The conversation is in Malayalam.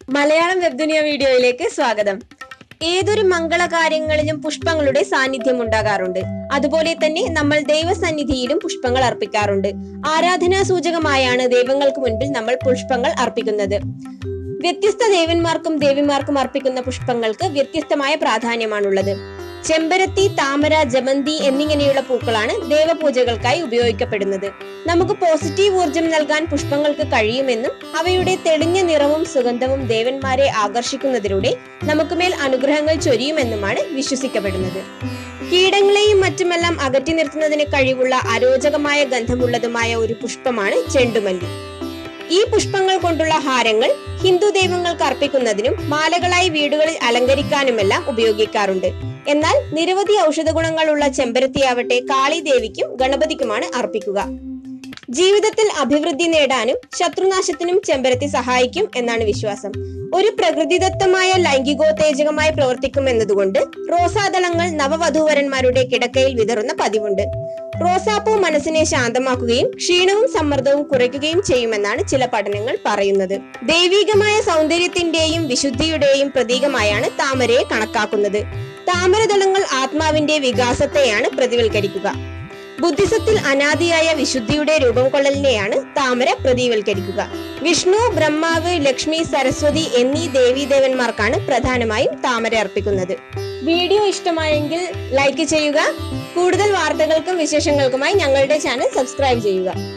മലയാളം വെബ്ദുനിയ വീഡിയോയിലേക്ക് സ്വാഗതം ഏതൊരു മംഗളകാര്യങ്ങളിലും പുഷ്പങ്ങളുടെ സാന്നിധ്യം ഉണ്ടാകാറുണ്ട് അതുപോലെ തന്നെ നമ്മൾ ദൈവസന്നിധിയിലും പുഷ്പങ്ങൾ അർപ്പിക്കാറുണ്ട് ആരാധനാ സൂചകമായാണ് ദൈവങ്ങൾക്ക് മുൻപിൽ നമ്മൾ പുഷ്പങ്ങൾ അർപ്പിക്കുന്നത് വ്യത്യസ്ത ദേവന്മാർക്കും ദേവിമാർക്കും അർപ്പിക്കുന്ന പുഷ്പങ്ങൾക്ക് വ്യത്യസ്തമായ പ്രാധാന്യമാണുള്ളത് ചെമ്പരത്തി താമര ജമന്തി എന്നിങ്ങനെയുള്ള പൂക്കളാണ് ദേവപൂജകൾക്കായി ഉപയോഗിക്കപ്പെടുന്നത് നമുക്ക് പോസിറ്റീവ് ഊർജം നൽകാൻ പുഷ്പങ്ങൾക്ക് കഴിയുമെന്നും അവയുടെ തെളിഞ്ഞ നിറവും സുഗന്ധവും ദേവന്മാരെ ആകർഷിക്കുന്നതിലൂടെ നമുക്കുമേൽ അനുഗ്രഹങ്ങൾ ചൊരിയുമെന്നുമാണ് വിശ്വസിക്കപ്പെടുന്നത് കീടങ്ങളെയും മറ്റുമെല്ലാം അകറ്റി നിർത്തുന്നതിന് കഴിവുള്ള അരോചകമായ ഗന്ധമുള്ളതുമായ ഒരു പുഷ്പമാണ് ചെണ്ടുമല്ലി ഈ പുഷ്പങ്ങൾ കൊണ്ടുള്ള ഹാരങ്ങൾ ഹിന്ദു ദൈവങ്ങൾക്ക് അർപ്പിക്കുന്നതിനും മാലകളായി വീടുകളിൽ അലങ്കരിക്കാനുമെല്ലാം ഉപയോഗിക്കാറുണ്ട് എന്നാൽ നിരവധി ഔഷധ ഗുണങ്ങളുള്ള ചെമ്പരത്തിയാവട്ടെ കാളി ദേവിക്കും ഗണപതിക്കുമാണ് അർപ്പിക്കുക ജീവിതത്തിൽ അഭിവൃദ്ധി നേടാനും ശത്രുനാശത്തിനും ചെമ്പരത്തി സഹായിക്കും എന്നാണ് വിശ്വാസം ഒരു പ്രകൃതിദത്തമായ ലൈംഗികോത്തേജകമായി പ്രവർത്തിക്കും എന്നതുകൊണ്ട് റോസാദളങ്ങൾ നവവധൂവരന്മാരുടെ കിടക്കയിൽ വിതറുന്ന പതിവുണ്ട് റോസാപ്പൂ മനസ്സിനെ ശാന്തമാക്കുകയും ക്ഷീണവും സമ്മർദ്ദവും കുറയ്ക്കുകയും ചെയ്യുമെന്നാണ് ചില പഠനങ്ങൾ പറയുന്നത് ദൈവികമായ സൗന്ദര്യത്തിന്റെയും വിശുദ്ധിയുടെയും പ്രതീകമായാണ് താമരയെ കണക്കാക്കുന്നത് താമരദളങ്ങൾ ആത്മാവിന്റെ വികാസത്തെയാണ് പ്രതിവൽക്കരിക്കുക ബുദ്ധിസത്തിൽ അനാദിയായ വിശുദ്ധിയുടെ രൂപം കൊള്ളലിനെയാണ് താമര പ്രതിവൽക്കരിക്കുക വിഷ്ണു ബ്രഹ്മാവ് ലക്ഷ്മി സരസ്വതി എന്നീ ദേവീദേവന്മാർക്കാണ് പ്രധാനമായും താമര അർപ്പിക്കുന്നത് വീഡിയോ ഇഷ്ടമായെങ്കിൽ ലൈക്ക് ചെയ്യുക കൂടുതൽ വാർത്തകൾക്കും വിശേഷങ്ങൾക്കുമായി ഞങ്ങളുടെ ചാനൽ സബ്സ്ക്രൈബ് ചെയ്യുക